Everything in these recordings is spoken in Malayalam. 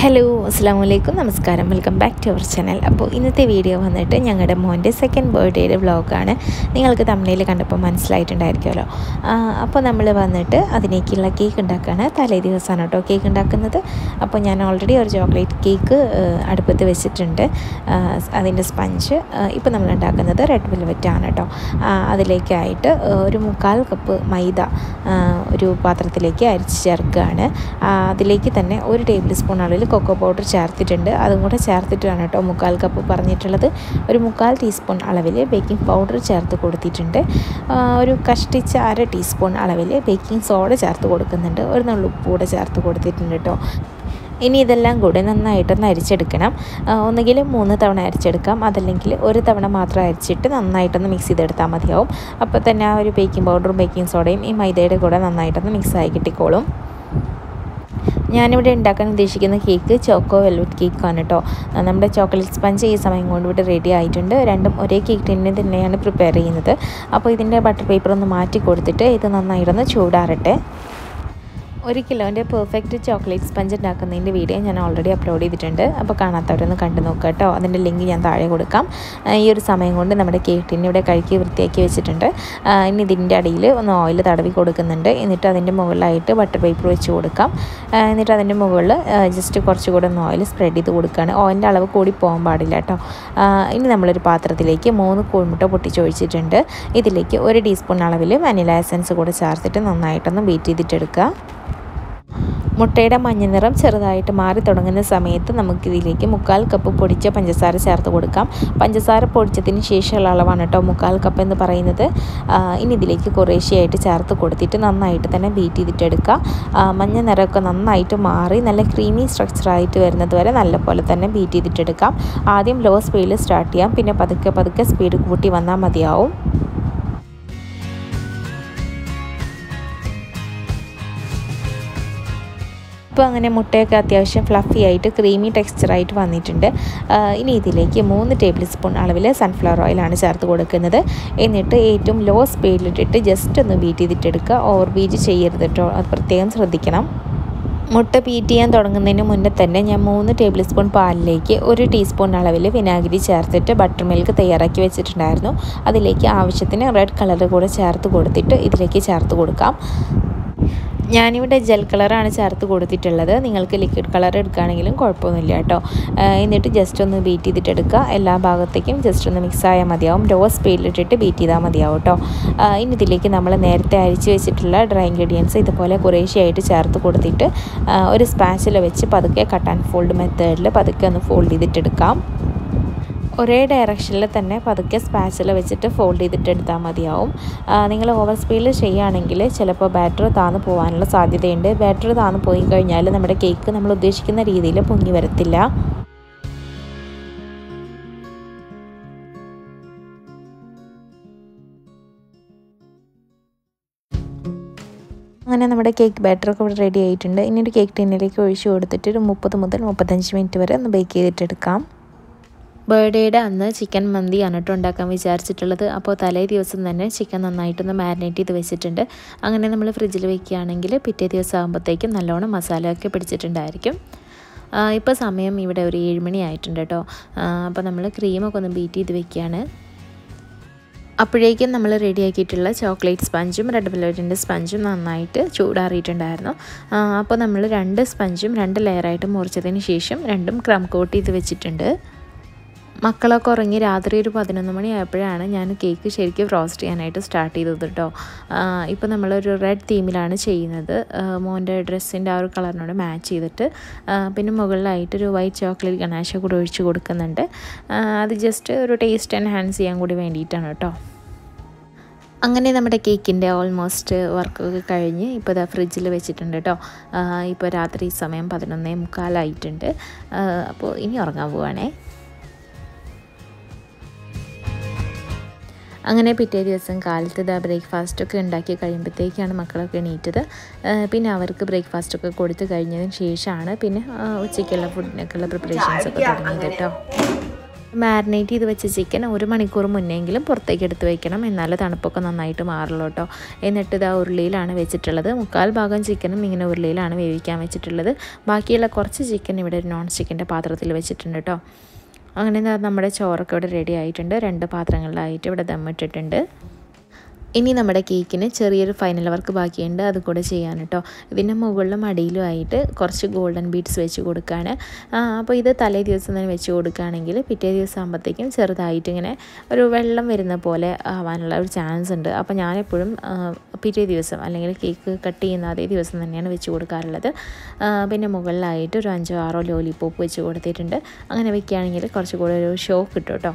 ഹലോ അസ്സാം വലൈക്കും നമസ്കാരം welcome back to our channel അപ്പോൾ ഇന്നത്തെ വീഡിയോ വന്നിട്ട് ഞങ്ങളുടെ മോൻ്റെ സെക്കൻഡ് ബർത്ത്ഡേയുടെ വ്ളോഗാണ് നിങ്ങൾക്ക് തമിഴിൽ കണ്ടപ്പോൾ മനസ്സിലായിട്ടുണ്ടായിരിക്കുമല്ലോ ആ, അപ്പോൾ നമ്മൾ വന്നിട്ട് അതിനേക്കുള്ള കേക്ക് ഉണ്ടാക്കുകയാണ് തലേ ദിവസമാണ് കേട്ടോ കേക്ക് ഉണ്ടാക്കുന്നത് അപ്പോൾ ഞാൻ ഓൾറെഡി ഒരു ചോക്ലേറ്റ് കേക്ക് അടുപ്പത്ത് വെച്ചിട്ടുണ്ട് ആ, അതിൻ്റെ സ്പഞ്ച് ഇപ്പോൾ നമ്മൾ ഉണ്ടാക്കുന്നത് റെഡ് വെൽവെറ്റ് ആണ് കേട്ടോ ആ, അതിലേക്കായിട്ട് ഒരു മുക്കാൽ കപ്പ് മൈദ ആ, ഒരു പാത്രത്തിലേക്ക് അരിച്ച് ചേർക്കുകയാണ് ആ, അതിലേക്ക് തന്നെ ഒരു ടേബിൾ സ്പൂൺ അളവിൽ കൊക്കോ പൗഡർ ചേർത്തിട്ടുണ്ട് അതും കൂടെ ചേർത്തിട്ടാണ് കേട്ടോ മുക്കാൽ കപ്പ് പറഞ്ഞിട്ടുള്ളത് ഒരു മുക്കാൽ ടീസ്പൂൺ അളവിൽ ബേക്കിംഗ് പൗഡർ ചേർത്ത് കൊടുത്തിട്ടുണ്ട് ആ, ഒരു കഷ്ടിച്ച അര ടീസ്പൂൺ അളവിൽ ബേക്കിംഗ് സോഡ ചേർത്ത് കൊടുക്കുന്നുണ്ട് ഒരു നുള്ളു ഉപ്പ് കൂടെ ചേർത്ത് കൊടുത്തിട്ടുണ്ട് കേട്ടോ ഇനി ഇതെല്ലാം കൂടി നന്നായിട്ടൊന്ന് അരിച്ചെടുക്കണം ആ, ഒന്നുകിൽ മൂന്ന് തവണ അരിച്ചെടുക്കാം അതല്ലെങ്കിൽ ഒരു തവണ മാത്രം അരിച്ചിട്ട് നന്നായിട്ടൊന്ന് മിക്സ് ചെയ്തെടുത്താൽ മതിയാവും അപ്പോൾ തന്നെ ആ ഒരു ബേക്കിംഗ് പൗഡറും ബേക്കിംഗ് സോഡയും ഈ മൈദയുടെ കൂടെ നന്നായിട്ടൊന്ന് മിക്സ് ആയി കിട്ടിക്കോളും ഞാനിവിടെ ഉണ്ടാക്കാൻ ഉദ്ദേശിക്കുന്ന കേക്ക് ചോക്കോ വെൽവെറ്റ് കേക്കാണ് കേട്ടോ ആ, നമ്മുടെ ചോക്ലേറ്റ് സ്പഞ്ച് ഈ സമയം കൊണ്ട് ഇവിടെ റെഡി ആയിട്ടുണ്ട് രണ്ടും ഒരേ കേക്ക് ടിന്നിൽ തന്നെയാണ് പ്രിപ്പയർ ചെയ്യുന്നത് അപ്പോൾ ഇതിൻ്റെ ബട്ടർ പേപ്പർ ഒന്ന് മാറ്റി കൊടുത്തിട്ട് ഇത് നന്നായിട്ടൊന്ന് ചൂടാറട്ടെ ഒരു കിലോൻ്റെ പെർഫെക്റ്റ് ചോക്ലേറ്റ് സ്പഞ്ച് ഉണ്ടാക്കുന്നതിൻ്റെ വീഡിയോ ഞാൻ ഓൾറെഡി അപ്ലോഡ് ചെയ്തിട്ടുണ്ട് അപ്പോൾ കാണാത്തവരൊന്ന് കണ്ടു നോക്കുക കേട്ടോ അതിൻ്റെ ലിങ്ക് ഞാൻ താഴെ കൊടുക്കാം ആ, ഈ ഒരു സമയം കൊണ്ട് നമ്മുടെ കേക്ക് ടിന്നെ ഇവിടെ കഴുകി വൃത്തിയാക്കി വെച്ചിട്ടുണ്ട് ആ, ഇനി ഇതിൻ്റെ അടിയിൽ ഒന്ന് ഓയിൽ തടവി കൊടുക്കുന്നുണ്ട് എന്നിട്ട് അതിൻ്റെ മുകളിലായിട്ട് ബട്ടർ പേപ്പർ വെച്ച് കൊടുക്കാം ആ, എന്നിട്ട് അതിൻ്റെ മുകളിൽ ജസ്റ്റ് കുറച്ചുകൂടെ ഒന്ന് ഓയിൽ സ്പ്രെഡ് ചെയ്ത് കൊടുക്കുകയാണ് ഓയിലിൻ്റെ അളവ് കൂടി പോകാൻ പാടില്ല കേട്ടോ ആ, ഇനി നമ്മളൊരു പാത്രത്തിലേക്ക് മൂന്ന് കോഴിമുട്ട പൊട്ടിച്ചൊഴിച്ചിട്ടുണ്ട് ഇതിലേക്ക് ഒരു ടീസ്പൂൺ അളവിൽ വനില എസൻസ് കൂടെ ചേർത്തിട്ട് നന്നായിട്ടൊന്ന് ബീറ്റ് ചെയ്തിട്ടെടുക്കുക മുട്ടയുടെ മഞ്ഞ നിറം ചെറുതായിട്ട് മാറി തുടങ്ങുന്ന സമയത്ത് നമുക്കിതിലേക്ക് മുക്കാൽ കപ്പ് പൊടിച്ച പഞ്ചസാര ചേർത്ത് കൊടുക്കാം പഞ്ചസാര പൊടിച്ചതിന് ശേഷമുള്ള അളവാണ് കേട്ടോ മുക്കാൽ കപ്പ് എന്ന് പറയുന്നത് ആ, ഇനി ഇതിലേക്ക് കുറേശ്ശെയായിട്ട് ചേർത്ത് കൊടുത്തിട്ട് നന്നായിട്ട് തന്നെ ബീറ്റ് ചെയ്തിട്ടെടുക്കുക ആ, മഞ്ഞ നിറമൊക്കെ നന്നായിട്ട് മാറി നല്ല ക്രീമി സ്ട്രക്ചറായിട്ട് വരുന്നത് വരെ നല്ലപോലെ തന്നെ ബീറ്റ് ചെയ്തിട്ടെടുക്കാം ആദ്യം ലോ സ്പീഡിൽ സ്റ്റാർട്ട് ചെയ്യാം പിന്നെ പതുക്കെ പതുക്കെ സ്പീഡ് കൂട്ടി വന്നാൽ മതിയാവും ഇപ്പോൾ അങ്ങനെ മുട്ടയൊക്കെ അത്യാവശ്യം ഫ്ലഫി ആയിട്ട് ക്രീമി ടെക്സ്ചറായിട്ട് വന്നിട്ടുണ്ട് ആ, ഇനി ഇതിലേക്ക് മൂന്ന് ടേബിൾ സ്പൂൺ അളവിൽ സൺഫ്ലവർ ഓയിലാണ് ചേർത്ത് കൊടുക്കുന്നത് എന്നിട്ട് ഏറ്റവും ലോ സ്പീഡിലിട്ടിട്ട് ജസ്റ്റ് ഒന്ന് ബീറ്റ് ചെയ്തിട്ടെടുക്കുക ഓവർ ബീറ്റ് ചെയ്യരുത് കേട്ടോ അത് പ്രത്യേകം ശ്രദ്ധിക്കണം മുട്ട ബീറ്റ് ചെയ്യാൻ തുടങ്ങുന്നതിന് മുന്നേ തന്നെ ഞാൻ മൂന്ന് ടേബിൾ സ്പൂൺ പാലിലേക്ക് ഒരു ടീസ്പൂൺ അളവിൽ വിനാഗിരി ചേർത്തിട്ട് ബട്ടർ മിൽക്ക് തയ്യാറാക്കി വെച്ചിട്ടുണ്ടായിരുന്നു അതിലേക്ക് ആവശ്യത്തിന് റെഡ് കളർ കൂടെ ചേർത്ത് കൊടുത്തിട്ട് ഇതിലേക്ക് ചേർത്ത് കൊടുക്കാം ഞാനിവിടെ ജെൽ കളറാണ് ചേർത്ത് കൊടുത്തിട്ടുള്ളത് നിങ്ങൾക്ക് ലിക്വിഡ് കളർ എടുക്കുകയാണെങ്കിലും കുഴപ്പമൊന്നുമില്ല കേട്ടോ ആ, എന്നിട്ട് ജസ്റ്റ് ഒന്ന് ബീറ്റ് ചെയ്തിട്ട് എടുക്കുക എല്ലാ ഭാഗത്തേക്കും ജസ്റ്റ് ഒന്ന് മിക്സ് ആയാൽ മതിയാവും ലോ സ്പീഡിലിട്ടിട്ട് ബീറ്റ് ചെയ്താൽ മതിയാവും കേട്ടോ ആ, ഇനി ഇതിലേക്ക് നമ്മൾ നേരത്തെ അരിച്ച് വെച്ചിട്ടുള്ള ഡ്രൈ ഇൻഗ്രീഡിയൻസ് ഇതുപോലെ കുറേശ്ശെയായിട്ട് ചേർത്ത് കൊടുത്തിട്ട് ആ, ഒരു സ്പാച്ചിൽ വെച്ച് പതുക്കെ കട്ട് ആൻഡ് ഫോൾഡ് മെത്തേഡിൽ പതുക്കെ ഒന്ന് ഫോൾഡ് ചെയ്തിട്ടെടുക്കാം ഒരേ ഡയറക്ഷനിൽ തന്നെ പതുക്കെ സ്പാച്ചിൽ വെച്ചിട്ട് ഫോൾഡ് ചെയ്തിട്ട് എടുത്താൽ മതിയാവും നിങ്ങൾ ഓവർ സ്പീഡിൽ ചെയ്യുകയാണെങ്കിൽ ചിലപ്പോൾ ബാറ്റർ താന്ന് പോകാനുള്ള സാധ്യതയുണ്ട് ബാറ്റർ താന്ന് പോയി കഴിഞ്ഞാൽ നമ്മുടെ കേക്ക് നമ്മൾ ഉദ്ദേശിക്കുന്ന രീതിയിൽ പൊങ്ങി വരത്തില്ല അങ്ങനെ നമ്മുടെ കേക്ക് ബാറ്ററൊക്കെ ഇവിടെ റെഡി ആയിട്ടുണ്ട് ഇനി ഒരു കേക്ക് ടിന്നിലേക്ക് ഒഴിച്ച് കൊടുത്തിട്ട് ഒരു മുപ്പത് മുതൽ മുപ്പത്തഞ്ച് മിനിറ്റ് വരെ ഒന്ന് ബേക്ക് ചെയ്തിട്ടെടുക്കാം ബർത്ത്ഡേയുടെ അന്ന് ചിക്കൻ മന്തിയാണ് കേട്ടോ ഉണ്ടാക്കാൻ വിചാരിച്ചിട്ടുള്ളത് അപ്പോൾ തലേ ദിവസം തന്നെ ചിക്കൻ നന്നായിട്ടൊന്ന് മാരിനേറ്റ് ചെയ്ത് വെച്ചിട്ടുണ്ട് അങ്ങനെ നമ്മൾ ഫ്രിഡ്ജിൽ വെക്കുകയാണെങ്കിൽ പിറ്റേ ദിവസം ആകുമ്പോഴത്തേക്കും നല്ലോണം മസാലയൊക്കെ പിടിച്ചിട്ടുണ്ടായിരിക്കും ഇപ്പോൾ സമയം ഇവിടെ ഒരു ഏഴ് മണി ആയിട്ടുണ്ട് കേട്ടോ അപ്പോൾ നമ്മൾ ക്രീമൊക്കെ ഒന്ന് ബീറ്റ് ചെയ്ത് വെക്കുകയാണ് അപ്പോഴേക്കും നമ്മൾ റെഡിയാക്കിയിട്ടുള്ള ചോക്ലേറ്റ് സ്പഞ്ചും റെഡ് വെൽവെറ്റിൻ്റെ സ്പഞ്ചും നന്നായിട്ട് ചൂടാറിയിട്ടുണ്ടായിരുന്നു ആ, അപ്പോൾ നമ്മൾ രണ്ട് സ്പഞ്ചും രണ്ട് ലെയറായിട്ട് മുറിച്ചതിന് ശേഷം രണ്ടും ക്രം കോട്ട് ചെയ്ത് വെച്ചിട്ടുണ്ട് മക്കളൊക്കെ ഉറങ്ങി രാത്രി ഒരു പതിനൊന്ന് മണി ആയപ്പോഴാണ് ഞാൻ കേക്ക് ശരിക്കും ഫ്രോസ്റ്റ് ചെയ്യാനായിട്ട് സ്റ്റാർട്ട് ചെയ്തത് കേട്ടോ ഇപ്പോൾ നമ്മളൊരു റെഡ് തീമിലാണ് ചെയ്യുന്നത് ആ, മോൻ്റെ ഡ്രസ്സിൻ്റെ ആ ഒരു കളറിനോട് മാച്ച് ചെയ്തിട്ട് ആ, പിന്നെ മുകളിലായിട്ടൊരു വൈറ്റ് ചോക്ലേറ്റ് ഗണാശ കൂടെ ഒഴിച്ച് കൊടുക്കുന്നുണ്ട് ആ, അത് ജസ്റ്റ് ഒരു ടേസ്റ്റ് എൻഹാൻസ് ചെയ്യാൻ കൂടി വേണ്ടിയിട്ടാണ് കേട്ടോ അങ്ങനെ നമ്മുടെ കേക്കിൻ്റെ ഓൾമോസ്റ്റ് വർക്കൊക്കെ കഴിഞ്ഞ് ഇപ്പോൾ ഇതാ ഫ്രിഡ്ജിൽ വെച്ചിട്ടുണ്ട് കേട്ടോ ഇപ്പോൾ രാത്രി സമയം പതിനൊന്നേ മുക്കാലായിട്ടുണ്ട് ആ, അപ്പോൾ ഇനി ഉറങ്ങാൻ പോവാണേ അങ്ങനെ പിറ്റേ ദിവസം കാലത്ത് ഇതാ ബ്രേക്ക്ഫാസ്റ്റൊക്കെ ഉണ്ടാക്കി കഴിയുമ്പോഴത്തേക്കാണ് മക്കളൊക്കെ എണീറ്റത് ആ, പിന്നെ അവർക്ക് ബ്രേക്ക്ഫാസ്റ്റൊക്കെ കൊടുത്തു കഴിഞ്ഞതിന് ശേഷമാണ് പിന്നെ ആ, ഉച്ചയ്ക്കുള്ള ഫുഡിനൊക്കെയുള്ള പ്രിപ്പറേഷൻസ് ഒക്കെ തുടങ്ങിയത് കേട്ടോ മാരിനേറ്റ് ചെയ്ത് വെച്ച ചിക്കൻ ഒരു മണിക്കൂർ മുന്നെങ്കിലും പുറത്തേക്ക് എടുത്ത് വെക്കണം എന്നാലേ തണുപ്പൊക്കെ നന്നായിട്ട് മാറുള്ളൂ കേട്ടോ എന്നിട്ട് ഇതാ ഉരുളിയിലാണ് വെച്ചിട്ടുള്ളത് മുക്കാൽ ഭാഗം ചിക്കനും ഇങ്ങനെ ഉരുളിയിലാണ് വേവിക്കാൻ വെച്ചിട്ടുള്ളത് ബാക്കിയുള്ള കുറച്ച് ചിക്കൻ ഇവിടെ ഒരു നോൺ സ്റ്റിക്കിൻ്റെ പാത്രത്തിൽ വെച്ചിട്ടുണ്ട് കേട്ടോ അങ്ങനെ ദാ നമ്മുടെ ചോറൊക്കെ ഇവിടെ റെഡി ആയിട്ടുണ്ട് രണ്ട് പാത്രങ്ങളിലായിട്ട് ഇവിടെ ദമ്മിട്ടിട്ടുണ്ട് ഇനി നമ്മുടെ കേക്കിന് ചെറിയൊരു ഫൈനൽ വർക്ക് ബാക്കിയുണ്ട് അത് കൂടെ ചെയ്യാൻ കേട്ടോ ഇതിൻ്റെ മുകളിലും അടിയിലും ആയിട്ട് കുറച്ച് ഗോൾഡൻ ബീഡ്സ് വെച്ച് കൊടുക്കുകയാണ് അപ്പോൾ ഇത് തലേ ദിവസം തന്നെ വെച്ച് കൊടുക്കുകയാണെങ്കിൽ പിറ്റേ ദിവസം ആകുമ്പോഴത്തേക്കും ചെറുതായിട്ട് ഇങ്ങനെ ഒരു വെള്ളം വരുന്ന പോലെ ആവാനുള്ള ഒരു ചാൻസ് ഉണ്ട് അപ്പോൾ ഞാനെപ്പോഴും പിറ്റേ ദിവസം അല്ലെങ്കിൽ കേക്ക് കട്ട് ചെയ്യുന്ന അതേ ദിവസം തന്നെയാണ് വെച്ച് കൊടുക്കാറുള്ളത് പിന്നെ മുകളിലായിട്ട് ഒരു അഞ്ചോ ആറോ ലോലിപ്പോപ്പ് വെച്ച് കൊടുത്തിട്ടുണ്ട് അങ്ങനെ വെക്കുകയാണെങ്കിൽ കുറച്ചുകൂടെ ഒരു ഷോ കിട്ടും കേട്ടോ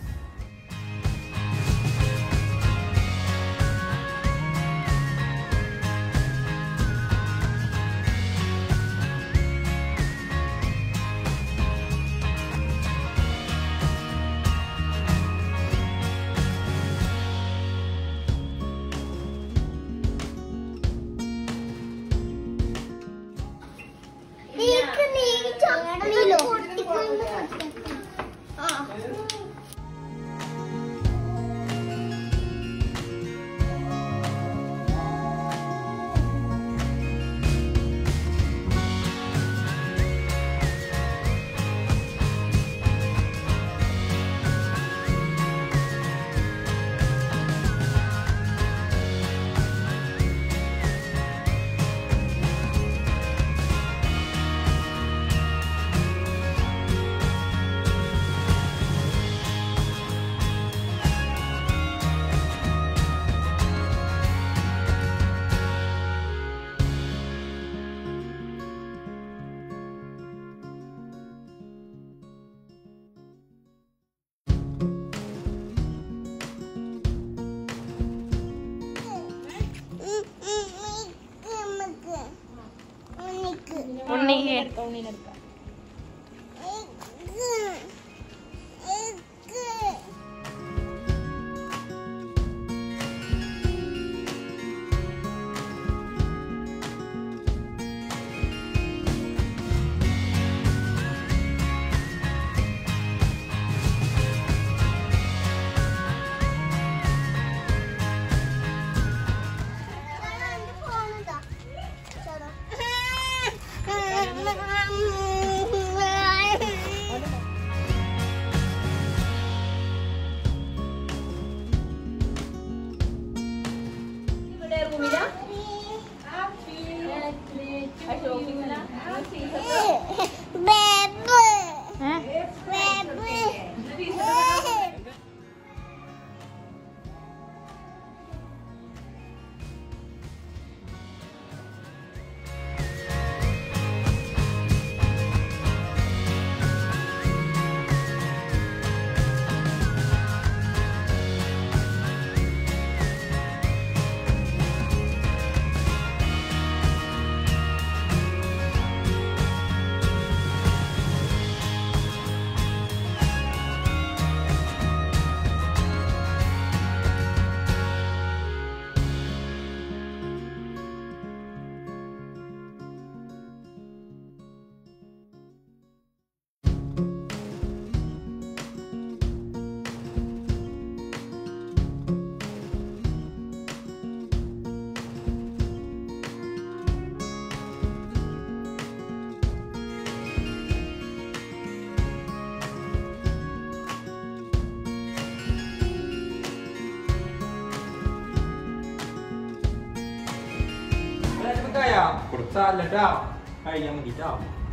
നീക്ക് നീക്ക് ചക്കണിലോ ആ കഴിയാ കൊടുത്താലട്ടാ കഴിയാൻ വേണ്ടിട്ടാ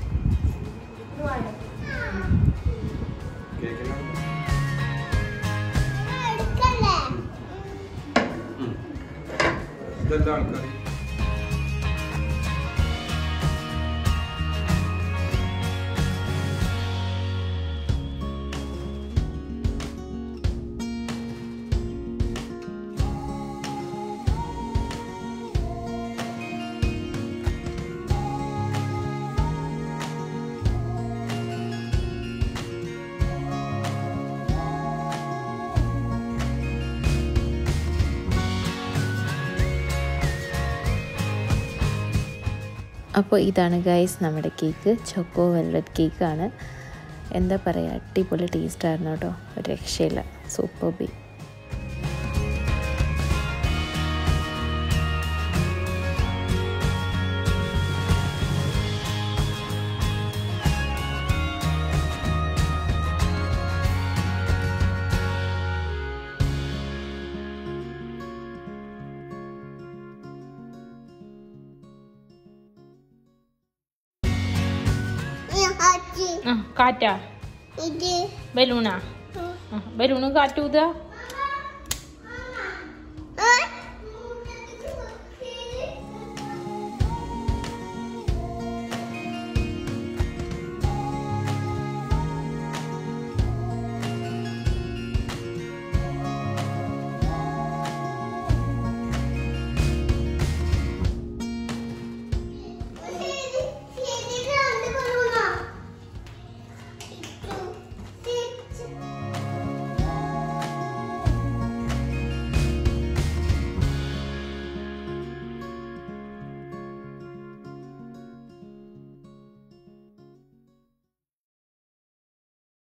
എടുക്കല്ലേ ഇതെന്താണ് കറി അപ്പോൾ ഇതാണ് ഗൈസ് നമ്മുടെ കേക്ക് ചോക്കോ വെൽവെറ്റ് കേക്കാണ് എന്താ പറയുക അടിപൊളി ടേസ്റ്റായിരുന്നു കേട്ടോ ഒരു രക്ഷയില്ല സൂപ്പർ ബി ഈ ഹാച്ചി കാറ്റാ ഇത് ബലൂണാ ബലൂണ് കാറ്റൂതാ